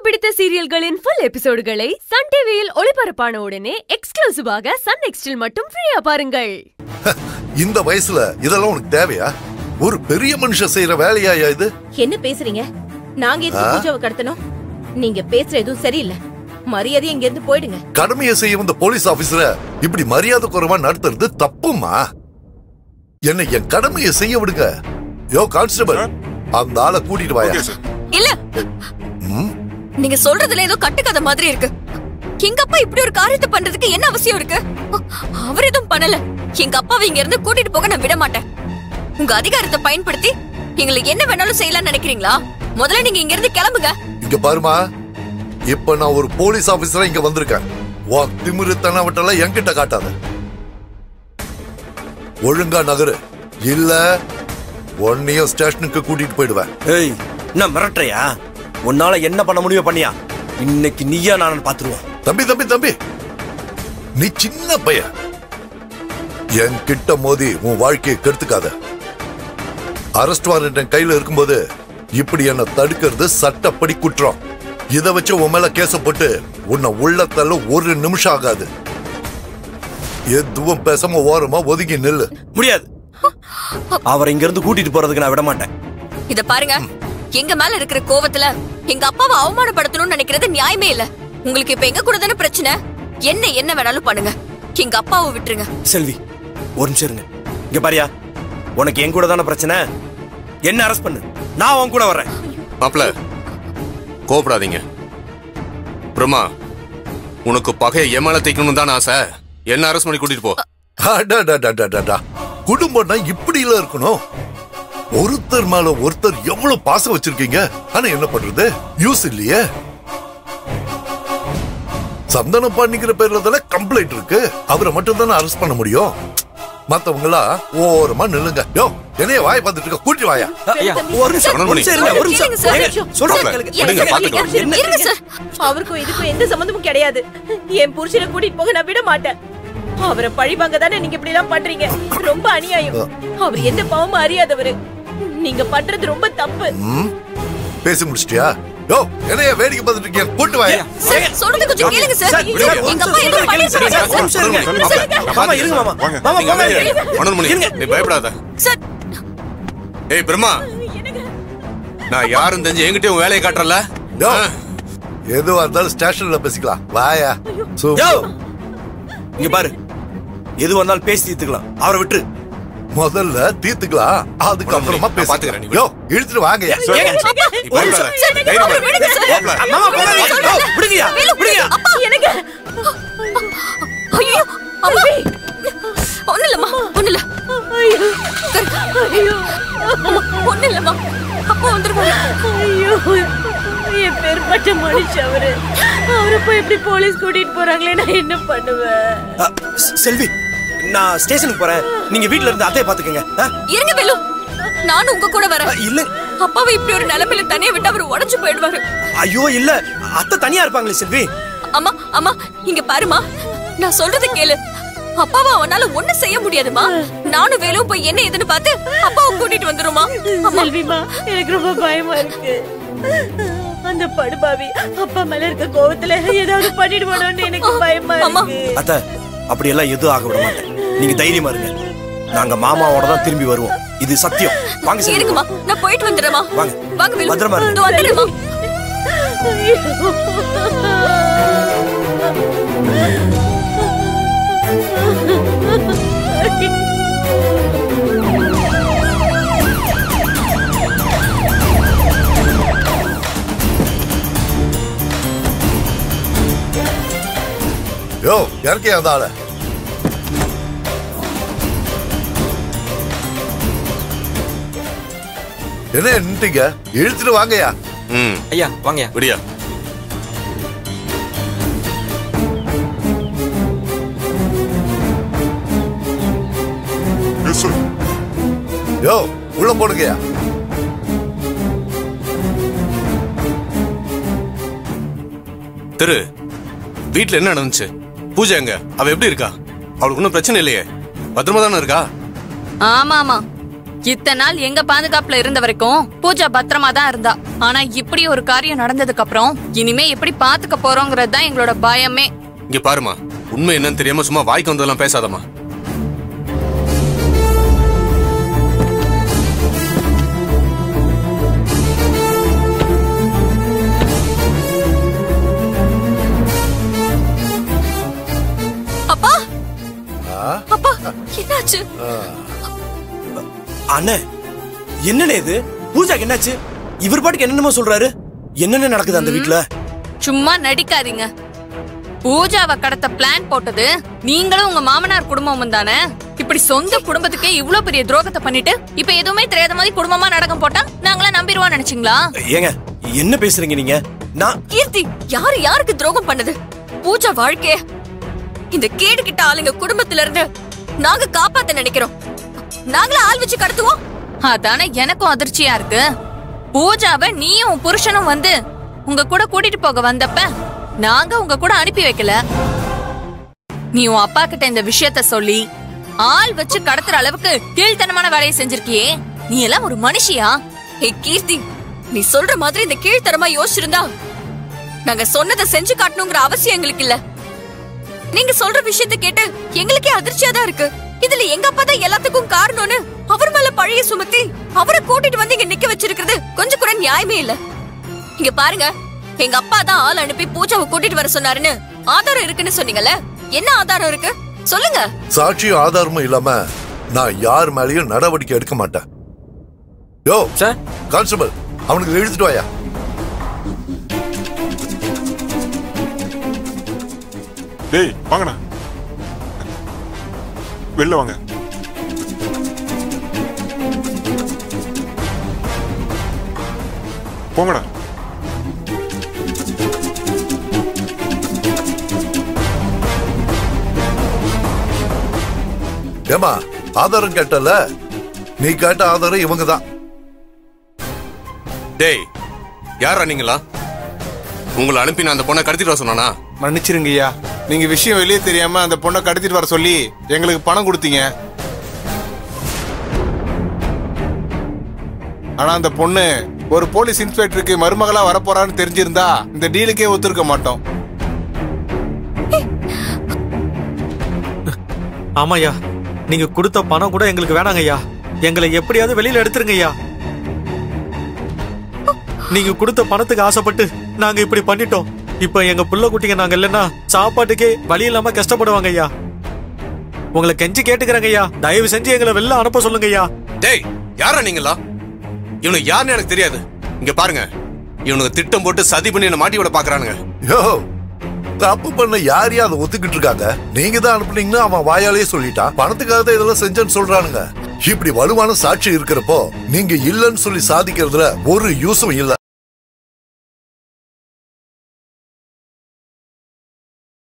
பிடித்த சீரியல்களின் full எபிசோடுகளை Sun டிவியில் ஒளிபரப்பான உடனே எக்ஸ்க்ளூசிவாக சன் நெக்ஸ்டில் மட்டும் ஃப்ரீயா பாருங்கள் இந்த வயசுல இதெல்லாம் உனக்கு தேவையா ஒரு பெரிய மனுஷன் செய்யற வேலையா இது என்ன பேசுறீங்க நாங்க எதுக்கு ஆ? பூஜாவை கடத்தணும் நீங்க பேசுற எதுவும் சரியில்லை மரியாதை இங்க இருந்து போயிடுங்க கடமையை செய்ய வந்த போலீஸ் ஆபீசரை இப்படி மரியாதை குறைவா நடத்துறது தப்புமா என்ன என் கடமையை செய்ய விடுங்க யோ கான்ஸ்டபிள் அந்த ஆளை கூட்டிட்டு வாயா இல்ல ம்? நீங்க சொல்றதுல ஏதோ கட்டுக்கதை மாதிரி இருக்கு எங்க அப்பா இப்படி ஒரு காரியத்தை பண்றதுக்கு என்ன அவசியம் இருக்கு அவர் எதுவும் பண்ணல எங்க அப்பாவை இங்க இருந்து கூட்டிட்டு போக நான் விட மாட்டேன் உங்க அதிகாரத்தை பயன்படுத்தி எங்களுக்கு என்ன வேணாலும் செய்யலாம்னு நினைக்கிறீங்களா முதல்ல நீங்க இங்க இருந்து கிளம்புங்க இங்க பாருமா இப்ப நான் ஒரு போலீஸ் ஆபீசரா இங்க வந்திருக்கேன் உன் திமிருத்தனவட்டெல்லாம் என்கிட்ட காட்டாத ஒழுங்கா நகரு இல்ல உன்னையும் ஸ்டேஷனுக்கு கூட்டிட்டு போயிடுவேன் ஏய் என்ன மிரட்டுறியா உன்னால என்ன பண்ண முடியும் பண்ணியா இன்னைக்கு நீயா நான் பாத்துருவோம் தம்பி தம்பி தம்பி நீ சின்ன பையன் என் கிட்ட மோதி உன் வாழ்க்கையை கெடுத்துக்காத அரெஸ்ட் வாரண்ட் என் கையில இருக்கும்போது இப்படி என்ன தடுக்கிறது சட்டப்படி குற்றம் இத வச்சு உன் மேல கேச போட்டு உன்னை உள்ளத்தள்ள ஒரு நிமிஷம் ஆகாது எதுவும் பேசாம ஓரமா ஒதுங்கி நில்லு முடியாது அவரை இங்க இருந்து கூட்டிட்டு போறதுக்கு நான் விட மாட்டேன் இத பாருங்க எங்க மேல இருக்கிற கோவத்துல எங்க அப்பாவை அவமானப்படுத்தணும்னு நினைக்கிறது நியாயமே இல்ல உங்களுக்கு இப்ப எங்க கூட தானே பிரச்சனை என்ன என்ன வேணாலும் பண்ணுங்க எங்க அப்பாவை விட்டுருங்க செல்வி ஒரு நிமிஷம் இருங்க இங்க பாரியா உனக்கு என் கூட தானே பிரச்சனை என்ன அரெஸ்ட் பண்ணு நான் உன் கூட வர்றேன் மாப்ள கோபப்படாதீங்க பிரம்மா உனக்கு பகையை என் மேல தைக்கணும்னு தான் ஆசை என்ன அரெஸ்ட் பண்ணி கூட்டிட்டு போ அடடடடடடா. குடும்பம்னா இப்படி இல்ல இருக்கணும் ஒருத்தர் மேல ஒருத்தர் எவ்வளவு பாசம் வச்சிருக்கீங்க ஆனா என்ன பண்றது யூஸ் இல்லையே சந்தனம் பண்ணிக்கிற பேர்ல தானே கம்ப்ளைண்ட் இருக்கு அவரை மட்டும் தானே அரெஸ்ட் பண்ண முடியும் மத்தவங்களா ஓரமா நில்லுங்க யோ என்னைய வாய் பார்த்துட்டு இருக்க கூட்டி வாயா ஐயா, ஒரு நிமிஷம் ஒரு மனோன்மணி. நிமிஷம் இருங்க, ஒரு நிமிஷம் இருங்க சார். ஏங்க, சொல்றேன் சார், கேளுங்க. விடுங்க, ஏங்க, பாத்துக்கலாம். என்ன- இருங்க சார் அவருக்கும் இதுக்கும் எந்த சம்மந்தமும் கிடையாது என் புருஷனை கூட்டிட்டு போக நான் விட மாட்டேன் அவரை பழிவாங்க தானே நீங்க இப்படி எல்லாம் பண்றீங்க ரொம்ப அநியாயம் அவர் எந்த பாவமும் அறியாதவரு நீங்க பண்றது ரொம்ப தப்பு ம்? பேசி முடிச்சிட்டியா யோ என்னைய வேடிக்கை பார்த்துட்டு இருக்கீங்க கூட்டு வாயா சார் சொல்றது கொஞ்சம் கேளுங்க சார் சார், விடுங்க. எங்க அப்பா எதுவும் கேளுங்க, சார், பண்ணிருக்காங்க ஒரு நிமிஷம் இருங்க. மாமா இருங்க மாமா மாமா நீங்க மாமா அமைதியா இருங்க. இரு. மனோன்மணி இருங்க. நீ பயப்படாத சார் ஏய் பிரம்மா நான் யாரும் தெரிஞ்சு என்கிட்டயும் உன் வேலையை காட்டுறல யோ எதுவா இருந்தாலும் ஸ்டேஷன்ல பேசிக்கலாம் வாயா யோ சூப்பர். இங்க பாரு எது வந்தாலும் பேசி தீர்த்துக்கலாம் அவரை விட்டு முதல்ல தீர்த்துக்கலாம் அதுக்கப்புறமா நான் பாத்துக்கிறேன், நீ பேசிக்கலாம் யோ இழுத்துட்டு வாங்கயா நீ பயப்படாத தைரியமா இரு. விடுங்க சார். மாப்ள, மாமா போகாதீங்க. யோ, விடுங்கய்யா விடுங்கய்யா எனக்கு ஐயோ அம்மா ஒண்ணு இல்லம்மா ஒண்ணு இல்ல ஐயோ ஒண்ணு இல்லம்மா அப்பா வந்துருவாங்க ஐயோ என் பேர்பட்ட மனுஷன் அவரு அவரை போய் எப்படி போலீஸ் கூட்டிட்டு போறாங்களே நான் என்ன பண்ணுவேன் அ, செ- செல்வி நான் ஸ்டேஷனுக்கு போறேன் நீங்க வீட்ல இருந்து அத்தைய பாத்துக்கங்க ஆ? இருங்க வேலு நானும் உங்க கூட அ, வரேன் இல்ல அப்பாவை இப்படி ஒரு நிலைமையில தனியா விட்டு அவர் உடைஞ்சு போயிடுவாரு ஐயோ இல்ல அத்தை தனியா இருப்பாங்களே செல்வி அம்மா அம்மா இங்க பாருமா நான் சொல்றது கேளு அப்பாவை அவனால ஒண்ணு செய்ய முடியாதுமா நானும் வேலும் போய் என்ன ஏதுன்னு பார்த்து அப்பாவை கூட்டிட்டு வந்துருமா அம்மா செல்விமா எனக்கு ரொம்ப பயமா இருக்கு அந்த படுபாவி அப்பா மேல இருக்க கோவத்துல ஏதாவது பண்ணிடுவானோன்னு எனக்கு பயமா அம்மா. இருக்கு அத்தை அப்படி எல்லாம் எதுவும் ஆக விட மாட்டேன் நீங்க தைரியமா இருங்க நாங்க மாமாவோட தான் திரும்பி வருவோம் இது சத்தியம் வாங்க செல்வி இருக்குமா நான் போயிட்டு வந்துடுறேமா வாங்க. வாங்க வேலு பத்திரமா இருங்க. இதோ வந்துடுறேம்மா யோ இறக்கியா அந்த ஆளை என்ன நின்றுங்க இழுத்துட்டு வாங்கயா ம் ஐயா வாங்கய்யா விடியா யோ உள்ள போடுங்கயா திரு வீட்ல என்ன நடந்துச்சு பூஜை எங்க அவ எப்படி இருக்கா அவளுக்கு ஒன்றும் பிரச்சனை இல்லையே பத்திரமா தானே இருக்கா ஆமா ஆமா இத்தனை நாள் எங்க பாதுகாப்புல இருந்த வரைக்கும் பூஜா பத்திரமா தான் இருந்தா ஆனா இப்படி ஒரு காரியம் நடந்ததுக்கு அப்புறம் இனிமே எப்படி பாத்துக்க போறோங்கிறது தான் எங்களோட பயமே இங்க பாருமா உண்மை என்னன்னு தெரியாம சும்மா வாய்க்கு வந்ததெல்லாம் பேசாதம்மா அப்பா அப்பா என்னாச்சு அண்ணே என்னண்ணே இது பூஜாக்கு என்னாச்சு இவர் பாட்டுக்கு என்னென்னமோ சொல்றாரு என்னென்ன நடக்குது அந்த வீட்ல சும்மா நடிக்காதீங்க பூஜாவை கடத்த பிளான் போட்டது நீங்களும் உங்க மாமனார் குடும்பமும் தானே இப்படி சொந்த குடும்பத்துக்கே இவ்ளோ பெரிய துரோகத்தை பண்ணிட்டு இப்ப எதுவுமே தெரியாத மாதிரி குடும்பமா நாடகம் போட்டா நாங்களாம் நம்பிடுவோம் நினைச்சீங்களா ஏங்க என்ன பேசுறீங்க நீங்க நான் கீர்த்தி யாரு யாருக்கு துரோகம் பண்ணது பூஜா வாழ்க்கைய இந்த கேடு கிட்ட ஆளுங்க குடும்பத்துல இருந்து நாங்க காப்பாத்த நினைக்கிறோம் நாங்கள ஆள் வச்சு கடத்துவோம் அதானே எனக்கும் அதிர்ச்சியா இருக்கு பூஜாவை நீயும் உன் புருஷனும் வந்து உங்க கூட கூட்டிட்டு போக வந்தப்ப நாங்க உங்க கூட அனுப்பி வைக்கல நீ உன் அப்பா கிட்ட இந்த விஷயத்த சொல்லி ஆள் வச்சு கடத்துற அளவுக்கு கீழ்த்தனமான வேலையை செஞ்சிருக்கியே நீ எல்லாம் ஒரு மனுஷியா ஹே கீர்த்தி நீ சொல்ற மாதிரி இந்த கீழ்த்தனமா யோசிச்சிருந்தா நாங்க சொன்னதை செஞ்சு காட்டணுங்கிற அவசியம் எங்களுக்கு இல்ல நீங்க சொல்ற விஷயத்தை கேட்டு எங்களுக்கே அதிர்ச்சியா தான் இருக்கு இதுல எங்க அப்பா தான் எல்லாத்துக்கும் காரணம்னு அவர் மேல பழைய சுமத்தி அவரை கூட்டிட்டு வந்து இங்க நிக்க வச்சிருக்கிறது கொஞ்சம் கூட நியாயமே இல்ல இங்க பாருங்க எங்க அப்பா தான் ஆள் அனுப்பி பூஜாவை கூட்டிட்டு வர சொன்னாருன்னு ஆதாரம் இருக்குன்னு சொன்னீங்கல்ல என்ன ஆதாரம் இருக்கு சொல்லுங்க சாட்சியும் ஆதாரமும் இல்லாம நான் யார் மேலயும் நடவடிக்கை எடுக்க மாட்டேன் யோ சார் கான்ஸ்டபிள் அவனுக்கு எழுதிட்டு வாயா டேய் வாங்கண்ணா வெளில வாங்க போங்கடா ஏமா ஆதாரம் கேட்டல நீ கேட்ட ஆதாரம் இவங்க தான் டேய் யாரா நீங்களா உங்களை அனுப்பி நான் அந்த பொண்ணை கடத்திட்டு வர சொன்னானா மன்னிச்சிருங்கய்யா நீங்க விஷயம் வெளியே தெரியாம அந்த பொண்ணை கடத்திட்டு வர சொல்லி எங்களுக்கு பணம் கொடுத்தீங்க ஆனா அந்த பொண்ணு ஒரு போலீஸ் இன்ஸ்பெக்டருக்கு மருமகளா வரப்போறான்னு தெரிஞ்சிருந்தா இந்த டீலுக்கே ஒத்துருக்க மாட்டோம் ஆமாய்யா நீங்க கொடுத்த பணம் கூட எங்களுக்கு வேணாங்க ஐயா எங்களை எப்படியாவது வெளியில எடுத்துருங்க ஐயா நீங்க கொடுத்த பணத்துக்கு ஆசைப்பட்டு நாங்க இப்படி பண்ணிட்டோம் இப்ப எங்க புள்ள குட்டிங்க நாங்க இல்லைன்னா சாப்பாட்டுக்கே வழி இல்லாம கஷ்டப்படுவாங்க ஐயா உங்களை கெஞ்சி கேட்டுக்கிறேங்க ஐயா தயவு செஞ்சு எங்களை வெளில அனுப்ப சொல்லுங்க ஐயா டேய் யாரா நீங்களா இவனுக்கு யாருன்னு எனக்கு தெரியாது இங்க பாருங்க இவனுக்கு திட்டம் போட்டு சதி பண்ணி என்ன மாட்டி விட பாக்குறானுங்க யோ தப்பு பண்ண யார் யார் அதை ஒத்துக்கிட்டு இருக்காங்க நீங்க தான் அனுப்புனீங்கன்னு அவன் வாயாலேயே சொல்லிட்டான் பணத்துக்காக தான் இதெல்லாம் செஞ்சேன்னு சொல்றானுங்க இப்படி வலுவான சாட்சி இருக்கிறப்போ நீங்க இல்லைன்னு சொல்லி சாதிக்கிறதுல ஒரு யூஸும் இல்ல